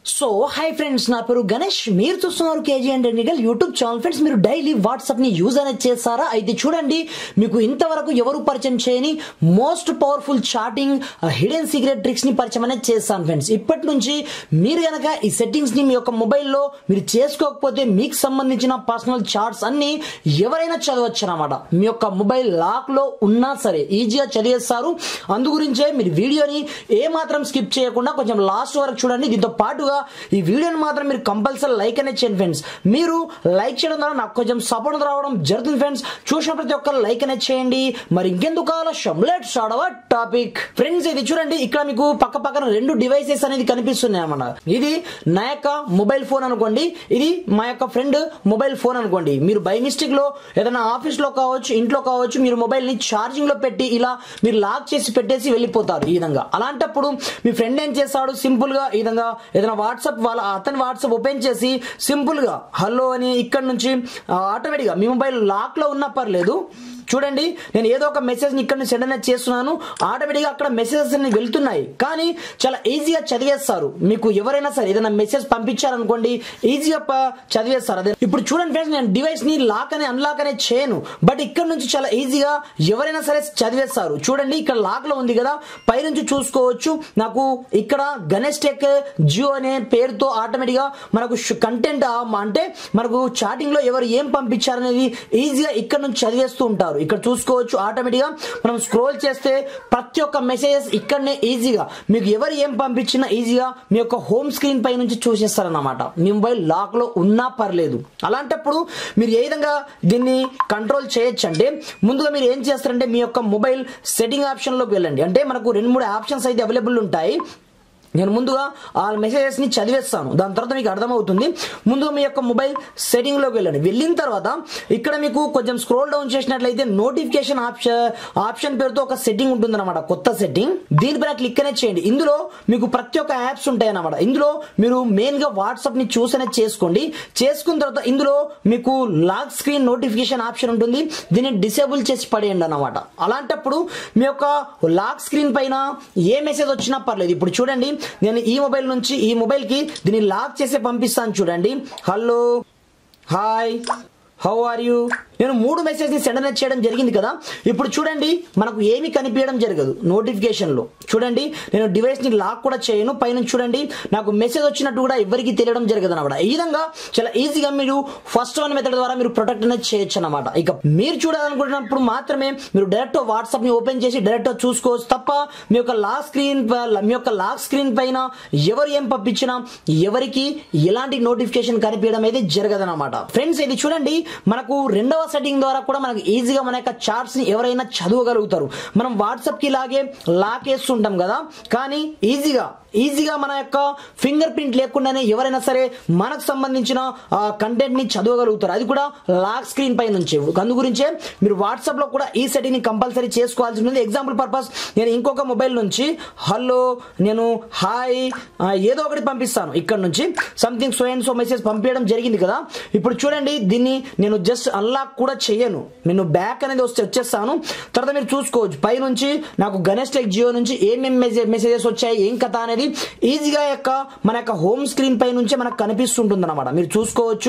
so hi friends నా పేరు గణేష్ మీరు చూస్తున్నారు KG and technical YouTube channel friends మీరు డైలీ వాట్సాప్ ని యూజ్ అనేది చేస్తారా అయితే చూడండి మీకు ఇంతవరకు ఎవరు పరిచయం చేయని most powerful chatting hidden secret tricks ని పరిచయం అనేది చేస్తాను ఫ్రెండ్స్ ఇప్పటి నుంచి మీరు గనక ఈ సెట్టింగ్స్ ని మీ యొక్క మొబైల్లో మీరు చేసుకోకపోతే మీకు సంబంధించిన పర్సనల్ చార్ట్స్ అన్ని ఎవరైనా చదవచ్చు అనమాట మీ యొక్క మొబైల్ లాక్ లో ఉన్నా సరే ఈజీగా చదివేస్తారు అందు గురించే మీరు వీడియోని ఏ మాత్రం స్కిప్ చేయకుండా కొంచెం లాస్ట్ వరకు చూడండి దీంతో పాటుగా ఈ వీడియోని మాత్రం మీరు కంపల్సరీ లైక్ అనేది చేయండి ఫ్రెండ్స్ మీరు లైక్ చేయడం ద్వారా నాకు కొంచెం సపోర్ట్ రావడం జరుగుతుంది ఫ్రెండ్స్ చూసిన ప్రతి ఒక్కరు లైక్ అనేది చేయండి మరి ఇంకెందుకు ఆలస్యం let's start our topic friends ఇది చూడండి ఇక్కడ మీకు పక్క పక్కన రెండు డివైసెస్ అనేది కనిపిస్తున్నాయి అన్నమాట ఇది నా యొక్క మొబైల్ ఫోన్ అనుకోండి ఇది మా యొక్క ఫ్రెండ్ మొబైల్ ఫోన్ అనుకోండి మీరు బై మిస్టేక్ లో ఏదైనా ఆఫీస్ లో కావచ్చు ఇంట్లో కావచ్చు మీరు మొబైల్ ని ఛార్జింగ్ లో పెట్టి ఇలా మీరు లాక్ చేసి పెట్టేసి వెళ్ళిపోతారు ఈ విధంగా అలాంటప్పుడు మీ ఫ్రెండ్ ఏం చేస్తాడు సింపుల్ గా ఈ విధంగా ఏదైనా వాట్సాప్ వాళ్ళ అతని వాట్సాప్ ఓపెన్ చేసి సింపుల్ గా హలో అని ఇక్కడ నుంచి ఆటోమేటిక్ గా మీ మొబైల్ లాక్ లో ఉన్నా పర్లేదు చూడండి నేను ఏదో ఒక మెసేజ్ ఇక్కడ నుంచి సెండ్ అనేది చేస్తున్నాను ఆటోమేటిక్గా అక్కడ మెసేజెస్ అన్ని వెళ్తున్నాయి కానీ చాలా ఈజీగా చదివేస్తారు మీకు ఎవరైనా సరే ఏదైనా మెసేజ్ పంపించారనుకోండి ఈజీగా ప- చదివేస్తారు అదే ఇప్పుడు చూడండి ఫ్రెండ్స్ నేను డివైస్ ని లాక్ అని అన్లాక్ అనేది చేయను బట్ ఇక్కడ నుంచి చాలా ఈజీగా ఎవరైనా సరే చదివేస్తారు చూడండి ఇక్కడ లాక్ లో ఉంది కదా పైనుంచి చూసుకోవచ్చు నాకు ఇక్కడ గణేష్ టెక్ జియో అనే పేరుతో ఆటోమేటిక్ గా మనకు కంటెంట్ అంటే మనకు చాటింగ్ లో ఎవరు ఏం పంపించారనేది ఈజీగా ఇక్కడ నుంచి చదివేస్తూ ఉంటారు ఇక్కడ చూసుకోవచ్చు ఆటోమేటిక్ గా మనం స్క్రోల్ చేస్తే ప్రతి ఒక్క మెసేజెస్ ఇక్కడనే ఈజీగా మీకు ఎవరు ఏం పంపించినా ఈజీగా మీ యొక్క హోమ్ స్క్రీన్ పై నుంచి చూసేస్తారన్నమాట మీ మొబైల్ లాక్ లో ఉన్నా పర్లేదు అలాంటప్పుడు మీరు ఏ విధంగా దీన్ని కంట్రోల్ చేయొచ్చు అంటే ముందుగా మీరు ఏం చేస్తారంటే మీ యొక్క మొబైల్ సెట్టింగ్ ఆప్షన్ లోకి వెళ్ళండి అంటే మనకు రెండు మూడు ఆప్షన్స్ అయితే అవైలబుల్ ఉంటాయి నేను ముందుగా ఆ మెసేజెస్ ని చదివేస్తాను దాని తర్వాత మీకు అర్థమవుతుంది ముందుగా మీ యొక్క మొబైల్ సెట్టింగ్ లోకి వెళ్ళండి వెళ్ళిన తర్వాత ఇక్కడ మీకు కొంచెం స్క్రోల్ డౌన్ చేసినట్లయితే నోటిఫికేషన్ ఆప్షన్ ఆప్షన్ పేరుతో ఒక సెట్టింగ్ ఉంటుంది అనమాట కొత్త సెట్టింగ్ దీనిపైన క్లిక్ అనేది చేయండి ఇందులో మీకు ప్రతి ఒక్క యాప్స్ ఉంటాయి అన్నమాట ఇందులో మీరు మెయిన్ గా వాట్సాప్ ని చూస్ అనేది చేసుకోండి చేసుకున్న తర్వాత ఇందులో మీకు లాక్ స్క్రీన్ నోటిఫికేషన్ ఆప్షన్ ఉంటుంది దీన్ని డిసేబుల్ చేసి పడేయండి అన్నమాట అలాంటప్పుడు మీ యొక్క లాక్ స్క్రీన్ పైన ఏ మెసేజ్ వచ్చినా పర్లేదు ఇప్పుడు చూడండి నేను ఈ మొబైల్ నుంచి ఈ మొబైల్ కి దీన్ని లాక్ చేసి పంపిస్తాను చూడండి hello hi how are you నేను మూడు మెసేజ్ ని సెండ్ అనేది చేయడం జరిగింది కదా ఇప్పుడు చూడండి మనకు ఏమీ కనిపించడం జరగదు నోటిఫికేషన్ లో చూడండి నేను డివైస్ ని లాక్ కూడా చేయను పైన చూడండి నాకు మెసేజ్ వచ్చినట్టు కూడా ఎవరికి తెలియడం జరగదు అనమాట ఈ విధంగా చాలా ఈజీగా మీరు ఫస్ట్ వన్ మెథడ్ ద్వారా మీరు ప్రొటెక్ట్ అనేది చేయొచ్చు అనమాట ఇక మీరు చూడాలనుకుంటున్నప్పుడు మాత్రమే మీరు డైరెక్ట్ వాట్సాప్ ని ఓపెన్ చేసి డైరెక్ట్ చూసుకోవచ్చు తప్ప మీ యొక్క లాక్ స్క్రీన్ మీ యొక్క లాక్ స్క్రీన్ పైన ఎవరు ఏం పంపించినా ఎవరికి ఎలాంటి నోటిఫికేషన్ కనిపించడం అయితే జరగదన్నమాట ఫ్రెండ్స్ ఇది చూడండి మనకు రెండవ సెట్టింగ్ ద్వారా కూడా మనకు ఈజీగా మన యొక్క చార్ట్స్ ని ఎవరైనా చదవగలుగుతారు మనం వాట్సాప్ కి లాగే లాక్ వేస్తుంటాం కదా కానీ ఈజీగా ఈజీగా మన యొక్క ఫింగర్ ప్రింట్ లేకుండానే ఎవరైనా సరే మనకు సంబంధించిన కంటెంట్ ని చదవగలుగుతారు అది కూడా లాక్ స్క్రీన్ పై నుంచి అందు గురించే మీరు వాట్సాప్ లో కూడా ఈ సెట్టింగ్ ని కంపల్సరీ చేసుకోవాల్సి ఉంటుంది ఎగ్జాంపుల్ పర్పస్ నేను ఇంకొక మొబైల్ నుంచి హలో నేను హాయ్ ఆ, ఏదో ఒకటి పంపిస్తాను ఇక్కడ నుంచి something so and so message పంపించడం జరిగింది కదా ఇప్పుడు చూడండి దీన్ని నేను జస్ట్ అన్లాక్ కూడా చేయను నేను బ్యాక్ అనేది వస్తే వచ్చేస్తాను తర్వాత మీరు చూసుకోవచ్చు పై నుంచి నాకు గణేష్ టెక్ జియో నుంచి ఏమేమి మెసేజ్ మెసేజెస్ వచ్చాయి ఏం కథ అనేది ఈజీగా యొక్క మన యొక్క హోమ్ స్క్రీన్ పై నుంచే మనకు కనిపిస్తుంటుంది అనమాట మీరు చూసుకోవచ్చు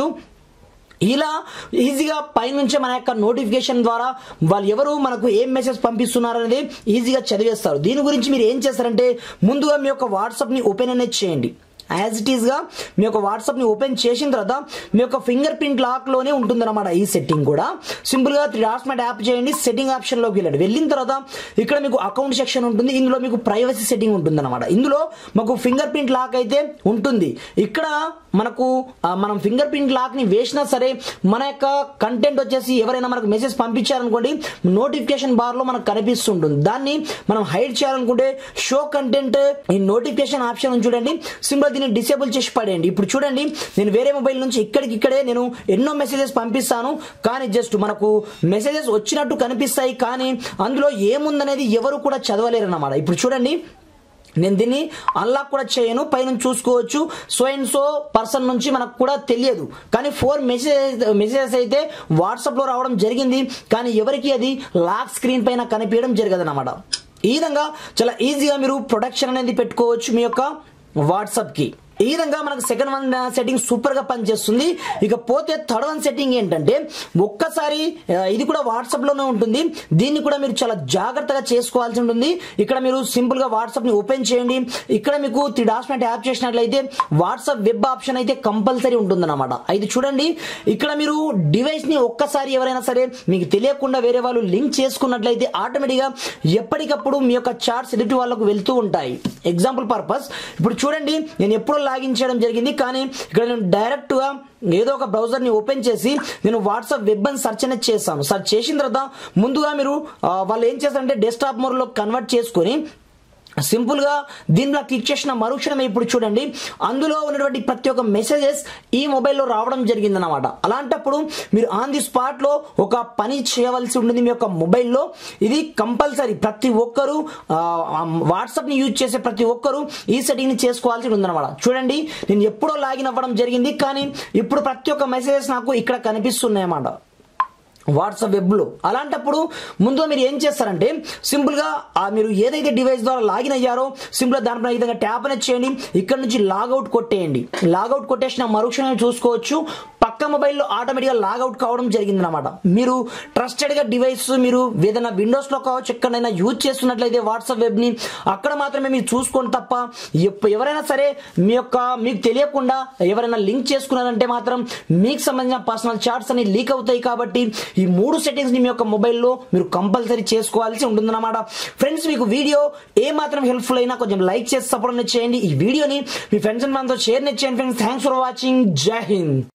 ఇలా ఈజీగా పైనుంచే మన యొక్క నోటిఫికేషన్ ద్వారా వాళ్ళు ఎవరు మనకు ఏం మెసేజ్ పంపిస్తున్నారు అనేది ఈజీగా చదివేస్తారు దీని గురించి మీరు ఏం చేస్తారంటే ముందుగా మీ యొక్క వాట్సాప్ ని ఓపెన్ అనేది చేయండి యాజ్ ఇట్ ఈస్ గా మీ యొక్క వాట్సాప్ ని ఓపెన్ చేసిన తర్వాత మీ యొక్క ఫింగర్ ప్రింట్ లాక్ లోనే ఉంటుంది అనమాట ఈ సెట్టింగ్ కూడా సింపుల్ గా త్రీ డాట్స్ మీద యాప్ చేయండి సెట్టింగ్ ఆప్షన్ లోకి వెళ్ళండి వెళ్ళిన తర్వాత ఇక్కడ మీకు అకౌంట్ సెక్షన్ ఉంటుంది ఇందులో మీకు ప్రైవసీ సెట్టింగ్ ఉంటుంది అనమాట ఇందులో మాకు ఫింగర్ ప్రింట్ లాక్ అయితే ఉంటుంది ఇక్కడ మనకు ఆ, మనం ఫింగర్ ప్రింట్ లాక్ ని వేసినా సరే మన యొక్క కంటెంట్ వచ్చేసి ఎవరైనా మనకు మెసేజ్ పంపించారనుకోండి నోటిఫికేషన్ బార్ లో మనకు కనిపిస్తుంటుంది దాన్ని మనం హైడ్ చేయాలనుకుంటే షో కంటెంట్ ఈ నోటిఫికేషన్ ఆప్షన్ ఉంది చూడండి సింపుల్ దీన్ని డిసేబుల్ చేసి పడేయండి ఇప్పుడు చూడండి నేను వేరే మొబైల్ నుంచి ఇక్కడికి ఇక్కడే నేను ఎన్నో మెసేజెస్ పంపిస్తాను కానీ జస్ట్ మనకు మెసేజెస్ వచ్చినట్టు కనిపిస్తాయి కానీ అందులో ఏముందనేది ఎవరు కూడా చదవలేరు అన్నమాట ఇప్పుడు చూడండి నేను దీన్ని అన్లాక్ కూడా చేయను పైన చూసుకోవచ్చు సో అండ్ సో పర్సన్ నుంచి మనకు కూడా తెలియదు కానీ ఫోర్ మెసేజ్ మెసేజెస్ అయితే వాట్సాప్ లో రావడం జరిగింది కానీ ఎవరికి అది లాక్ స్క్రీన్ పైన కనిపించడం జరగదు అనమాట ఈ విధంగా చాలా ఈజీగా మీరు ప్రొటెక్షన్ అనేది పెట్టుకోవచ్చు మీ యొక్క వాట్సాప్ కి ఈ విధంగా మనకు సెకండ్ వన్ సెట్టింగ్ సూపర్ గా పనిచేస్తుంది ఇక పోతే థర్డ్ వన్ సెట్టింగ్ ఏంటంటే ఒక్కసారి ఆ, ఇది కూడా వాట్సాప్ లోనే ఉంటుంది దీన్ని కూడా మీరు చాలా జాగ్రత్తగా చేసుకోవాల్సి ఉంటుంది ఇక్కడ మీరు సింపుల్ గా వాట్సాప్ ని ఓపెన్ చేయండి ఇక్కడ మీకు త్రీ డాట్స్ మీద ట్యాప్ చేసినట్లయితే వాట్సాప్ వెబ్ ఆప్షన్ అయితే కంపల్సరీ ఉంటుంది అనమాట అయితే చూడండి ఇక్కడ మీరు డివైస్ ని ఒక్కసారి ఎవరైనా సరే మీకు తెలియకుండా వేరే వాళ్ళు లింక్ చేసుకున్నట్లయితే ఆటోమేటిక్ గా ఎప్పటికప్పుడు మీ యొక్క చార్ట్స్ ఎదుటి వాళ్ళకు వెళ్తూ ఉంటాయి ఎగ్జాంపుల్ పర్పస్ ఇప్పుడు చూడండి నేను ఎప్పుడో లాగిన్ చేయడం జరిగింది కానీ ఇక్కడ నేను డైరెక్ట్ గా ఏదో ఒక బ్రౌజర్ ని ఓపెన్ చేసి నేను వాట్సాప్ వెబ్ అని సెర్చ్ అనేది చేస్తాను సెర్చ్ చేసిన తర్వాత ముందుగా మీరు ఆ, వాళ్ళు ఏం చేస్తారంటే డెస్క్టాప్ మోడ్ లో కన్వర్ట్ చేసుకొని సింపుల్ గా దీనిలో క్లిక్ చేసిన మరుక్షణమే ఇప్పుడు చూడండి అందులో ఉన్నటువంటి ప్రతి ఒక్క మెసేజెస్ ఈ మొబైల్లో రావడం జరిగిందన్నమాట అలాంటప్పుడు మీరు ఆన్ ది స్పాట్ లో ఒక పని చేయవలసి ఉంటుంది మీ యొక్క మొబైల్లో ఇది కంపల్సరీ ప్రతి ఒక్కరూ వాట్సాప్ ని యూజ్ చేసే ప్రతి ఒక్కరూ ఈ సెట్టింగ్ ని చేసుకోవాల్సి ఉందన్నమాట చూడండి నేను ఎప్పుడో లాగిన్ అవ్వడం జరిగింది కానీ ఇప్పుడు ప్రతి ఒక్క మెసేజెస్ నాకు ఇక్కడ కనిపిస్తున్నాయి అన్నమాట వాట్సాప్ వెబ్ లో అలాంటప్పుడు ముందుగా మీరు ఏం చేస్తారంటే సింపుల్ గా ఆ మీరు ఏదైతే డివైస్ ద్వారా లాగిన్ అయ్యారో సింపుల్ గా దానిపైన ఈ విధంగా ట్యాప్ అనేది చేయండి ఇక్కడ నుంచి లాగౌట్ కొట్టేయండి లాగౌట్ కొట్టేసిన మరుక్షణం చూసుకోవచ్చు పక్క మొబైల్లో ఆటోమేటిక్ గా లాగౌట్ కావడం జరిగింది అనమాట మీరు ట్రస్టెడ్ గా డివైస్ మీరు ఏదైనా విండోస్ లో కావచ్చు ఎక్కడైనా యూజ్ చేస్తున్నట్లయితే వాట్సాప్ వెబ్ ని అక్కడ మాత్రమే మీరు చూసుకోండి తప్ప ఎప్ప- ఎవరైనా సరే మీ యొక్క మీకు తెలియకుండా ఎవరైనా లింక్ చేసుకున్నారంటే మాత్రం మీకు సంబంధించిన పర్సనల్ చార్ట్స్ అన్ని లీక్ అవుతాయి కాబట్టి ఈ మూడు సెట్టింగ్స్ ని మీ యొక్క మొబైల్లో మీరు కంపల్సరీ చేసుకోవాల్సి ఉంటుందన్నమాట ఫ్రెండ్స్ మీకు వీడియో ఏ మాత్రం హెల్ప్ఫుల్ అయినా కొంచెం లైక్ చేసి సపోర్ట్ చేయండి ఈ వీడియోని మీ ఫ్రెండ్స్ అండ్ మనతో షేర్ చేయండి friends thanks for watching Jai Hind